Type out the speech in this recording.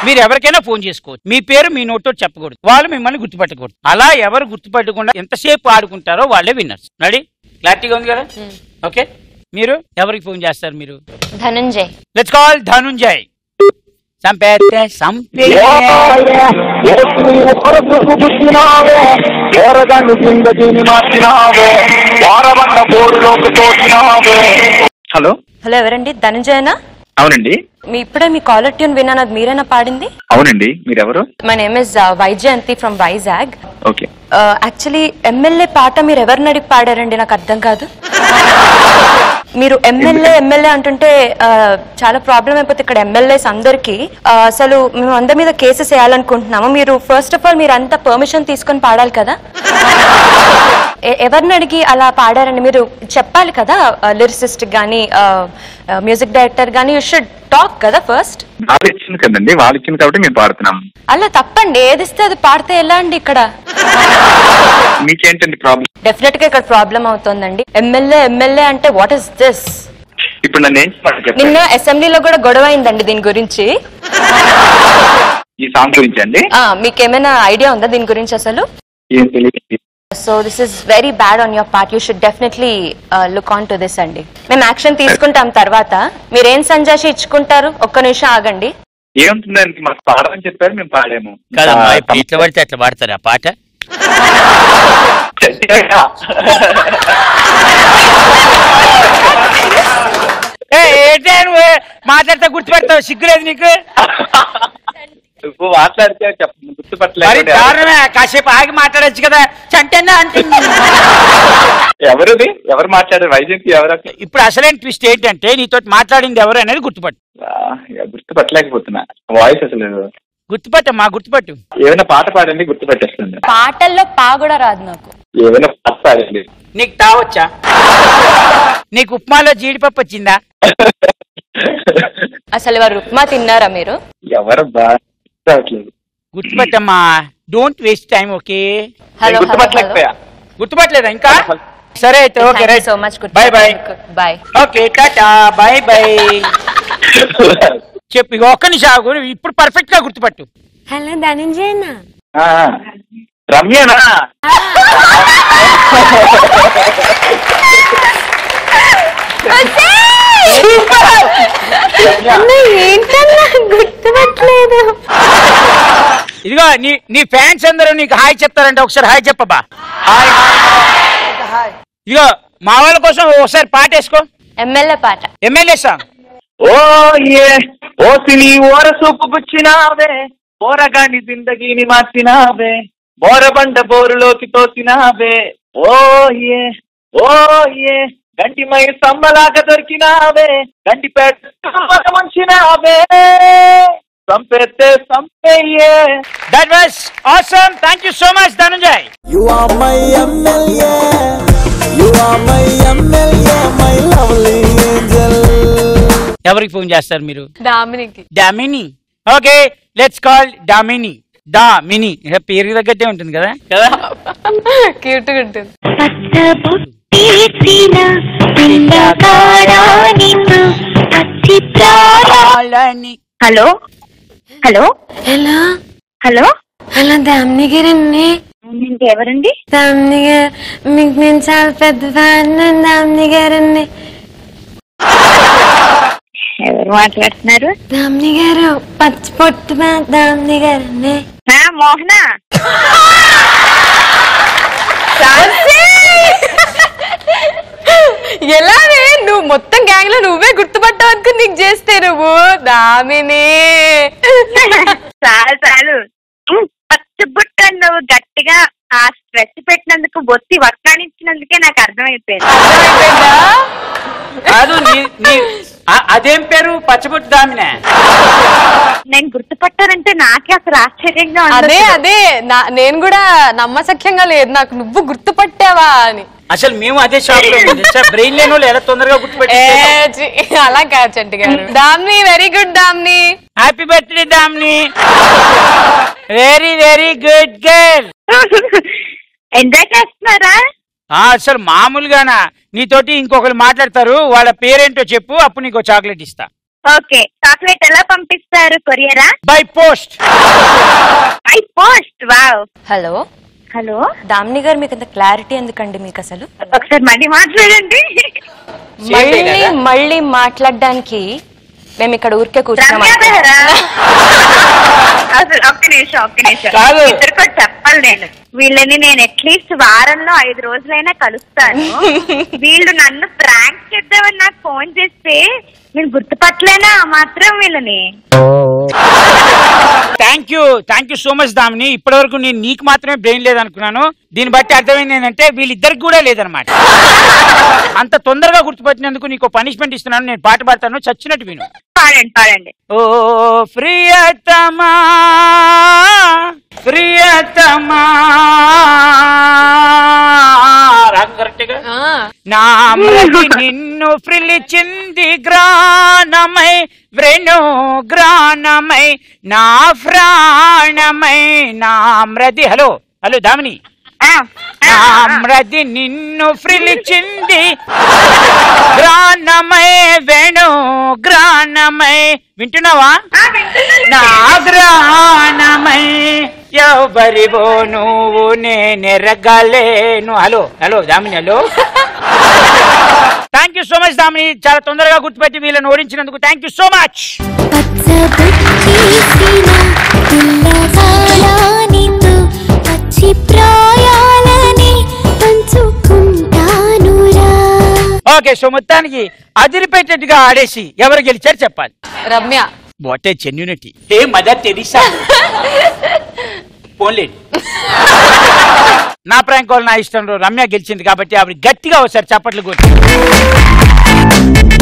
మీరు ఎవరికైనా ఫోన్ చేసుకోవచ్చు మీ పేరు మీ నోట్తో చెప్పకూడదు వాళ్ళు మిమ్మల్ని గుర్తుపట్టకూడదు అలా ఎవరు గుర్తుపట్టకుండా ఎంతసేపు ఆడుకుంటారో వాళ్ళే విన్నర్స్ రెడీ క్లారిటీగా ఉంది కదా ఓకే మీరు ఎవరికి ఫోన్ చేస్తారు మీరు ధనంజయ్ లెట్స్ కాల్ ధనుంజయ్ సంపేతే సంపే హలో హలో ఎవరండి ధనంజయనా అవునండి మీ ఇప్పుడే మీ కాలర్ ట్యూన్ విన్నాను అది మీరేనా పాడింది అవునండి మీరెవరు my name is Vyjayanthi from Vizag okay actually MLA పాట మీరు ఎవరిని అడిగి పాడారండి నాకు అర్థం కాదు మీరు ఎమ్మెల్యే ఎమ్మెల్యే అంటుంటే ఆ, చాలా ప్రాబ్లం అయిపోతుంది ఇక్కడ ఎమ్మెల్యేస్ అందరికి అసలు మేము అందరి మీద కేసెస్ వేయాలనుకుంటున్నాము మీరు ఫస్ట్ ఆఫ్ ఆల్ మీరు అంతా పర్మిషన్ తీసుకొని పాడాలి కదా ఎ- ఎవరిని అడిగి అలా పాడారండి మీరు చెప్పాలి కదా లిరిసిస్ట్ కానీ మ్యూజిక్ డైరెక్టర్ కానీ యూ షుడ్ టాక్ కదా ఫస్ట్ వాళ్ళు ఇచ్చింది కదండి వాళ్ళు ఇచ్చింది కాబట్టి మేము పాడుతున్నాం అలా తప్పండి ఏదిస్తే అది పాడితే ఎలా అండి ఇక్కడ మీకేంటండి ప్రాబ్లం డెఫినెట్ గా ఇక్కడ ప్రాబ్లం అవుతుందండి ఎమ్మెల్యే ఎమ్మెల్యే అంటే వాట్ ఇస్ దిస్ ఇప్పుడు నన్ను ఏం చేయమంటారు చెప్పండి నిన్న అసెంబ్లీలో కూడా గొడవ అయిందండి దీని గురించి ఈ సాంగ్ గురించి అండి ఆ, మీకేమైనా ఐడియా ఉందా దీని గురించి అసలు ఏం తెలియదు so this is very bad on your part you should definitely look on to this అండి మేము యాక్షన్ తీసుకుంటాం తర్వాత మీరేం సంజాషి ఇచ్చుకుంటారు ఒక్క నిమిషం ఆగండి ఏముంటుందండి మాకు పాడమని చెప్పారు మేము పాడాము కదమ్మా ఇప్పుడు ఇట్లా పడితే అట్లా పాడతారు ఆ పాట ఏ, ఏంటే నువ్వు మాట్లాడితే గుర్తుపెడతావు సిగ్గులేదు నీకు నువ్వు మాట్లాడితే చెప్ప మరి గుర్తుపట్టలేదు దారుణమే కాసేపు ఆగి మాట్లాడొచ్చు కదా చంటన్నా అంటే ఎవరిది ఎవరు మాట్లాడారు వైజయంతి ఎవరు అసలు? ఇప్పుడు అసలైన ట్విస్ట్ ఏంటంటే నీతో మాట్లాడింది ఎవరు అనేది గుర్తుపట్టు ఆ, ఇక గుర్తుపట్టలేకపోతున్నా వాయిస్ అసలు గుర్తుపట్టమ్మా గుర్తుపట్టు ఏమైనా పాట పాడండి గుర్తుపట్టేస్తుంది పాటల్లో పా కూడా రాదు నాకు ఏమైనా పాట పాడండి నీకు తావచ్చా నీకు ఉప్మాలో జీడిపప్పు వచ్చిందా అసలు వారు ఉప్మా తిన్నారా మీరు ఎవరు బాగా రావట్లేదు గుర్తుపట్టమ్మా don't waste time okay hello నేను గుర్తుపట్టలేకపోయా గుర్తుపట్టలేదా ఇంకా సరే అయితే okay right so much bye bye bye okay ta-ta bye bye చెప్పు ఇక ఒక్క నిమిషం ఆగు ఇప్పుడు పర్ఫెక్ట్ గా గుర్తుపట్టు హలో ధనంజయనా ఆ, రమ్యనా ఏంటన్నా గుర్తుపట్టలేదు ఇదిగో నీ నీ ఫ్యాన్స్ అందరూ నీకు హాయ్ చెప్తారంటే ఒకసారి హాయ్ చెప్పబా ఇదిగో మా వాళ్ళ కోసం ఒకసారి పాట వేసుకో ఎమ్మెల్యే పాట ఎమ్మెల్యే సాంగ్ ఓ ఏ ఓ సిని ఓర సూపు పుచ్చినావే ఓరగాని జిందగీని మార్చినావే బోరబండ బోరులోకి తోసినావే ఓ ఏ ఓ ఏ గంటి మై సమ్మలాగా దొరికినావే గంటి పేట మంచినావే సంపేతే సంపేయే that was awesome thank you so much Dhananjay You are my MLA. You are my MLA, my lovely angel. ఎవరికి ఫోన్ చేస్తారు మీరు దామినికి Damini okay let's call Damini Damini ఇక పేరు తగ్గట్టే ఉంటుంది కదా కదా క్యూట్ గా ఉంటుంది వాళ్ళని hello hello hello hello hello Damini గారండి నేను ఎవరండి దామిని గారు మీకు నేను చాలా పెద్ద ఫ్యాన్ దామిని గారండి ఎవరు మాట్లాడుతున్నారు దామిని గారు పచ్చి పొట్టు దామిని గారండి నా మోహన ఎలానే నువ్వు మొత్తం గ్యాంగ్ లో నువ్వే గుర్తుపట్టావు అనుకుని నీకు చేస్తే నువ్వు దామిని చాలు చాలు పచ్చబుట్ట నువ్వు గట్టిగా ఆ స్ట్రెస్ పెట్టినందుకు బొత్తి వక్కానిచ్చినందుకే నాకు అర్థమైపోయింది అర్థమైపోయిందా? కాదు నీ నీ ఆ- అదేం పేరు పచ్చబొట్టు దామినే నేను గుర్తుపట్టానంటే నాకే అసలు ఆశ్చర్యంగా ఉంది అదే అసలు. అదే నా నేను కూడా నమ్మసఖ్యంగా లేదు నాకు నువ్వు గుర్తుపట్టావా అని అసలు మేము అదే షాప్ లో బ్రెయిన్ లేని వాళ్ళు ఎలా తొందరగా ఏ, గుర్తుపెట్టి చి, అలా కాదు చంటి గారు Damini very good Damini happy birthday Damini very very good girl enjoy చేస్తున్నారా అసలు మామూలుగానా నీతోటి ఇంకొకరు మాట్లాడతారు వాళ్ళ పేరేంటో చెప్పు అప్పుడు నీకు చాక్లెట్ ఇస్తా ఓకే చాక్లెట్ ఎలా పంపిస్తారు కొరియరా by post by post wow hello hello Damini గారు మీకు అంత క్లారిటీ ఎందుకండి మీకు అసలు ఒకసారి మళ్ళీ మాట్లాడండి మళ్ళీ కదా? మళ్ళీ మాట్లాడడానికి మేము ఇక్కడ ఊరికే కూర్చున్నాం రమ్య బెహరా అసలు ఒక్క నిమిషం ఒక్క నిమిషం కాదు. ఇద్దరికి ఒకటి చెప్పాలి నేను వీళ్ళని నేను అట్లీస్ట్ వారంలో ఐదు రోజులైనా కలుస్తాను వీళ్ళు నన్ను ప్రాంక్ చేద్దామని నాకు ఫోన్ చేస్తే నేను గుర్తుపట్టలేనా ఆ మాత్రం వీళ్ళని thank you thank you so much Damini ఇప్పటి వరకు నేను నీకు మాత్రమే బ్రెయిన్ లేదనుకున్నాను దీన్ని బట్టి అర్థమైంది ఏంటంటే వీళ్ళిద్దరికి కూడా లేదనమాట అంత తొందరగా గుర్తుపట్టినందుకు నీకు పనిష్మెంట్ ఇస్తున్నాను నేను పాట పాడతాను చచ్చినట్టు విను పాడండి పాడండి ఓ ప్రియతమా ప్రియతమా రాగం కరెక్ట్గా నా మృతి నిన్ను పిలిచింది గ్రానమై వ్రేణు గ్రానమై నా ప్రాణమై నా మృది హలో హలో దామిని ఆ, ఆ, నా ఆ. మృది నిన్ను పిలిచింది గ్రానమై వేణు గ్రానమై వింటున్నావా ఆ, వింటున్నాను. నా గ్రహణమై ఎవరివో నువ్వు నేనెరగలేను hello hello Damini hello thank you so much Damini చాలా తొందరగా గుర్తుపెట్టి వీళ్ళని ఓడించినందుకు థ్యాంక్ యూ సో మచ్ పచ్చబుక్కేసిన పిల్లగాలానితో పచ్చి ప్రాయాలని పంచుకుంటానురా ఓకే సో మొత్తానికి అదిరిపెట్టేట్టుగా ఆడేసి ఎవరు గెలిచారు చెప్పాలి Ramya what a genuinity a Mother Teresa పోన్లేండి నా ప్రాంక్ కాల్ నా ఇష్టంలో రమ్య గెలిచింది కాబట్టి ఆవిడ గట్టిగా ఒకసారి చప్పట్లు కొట్టి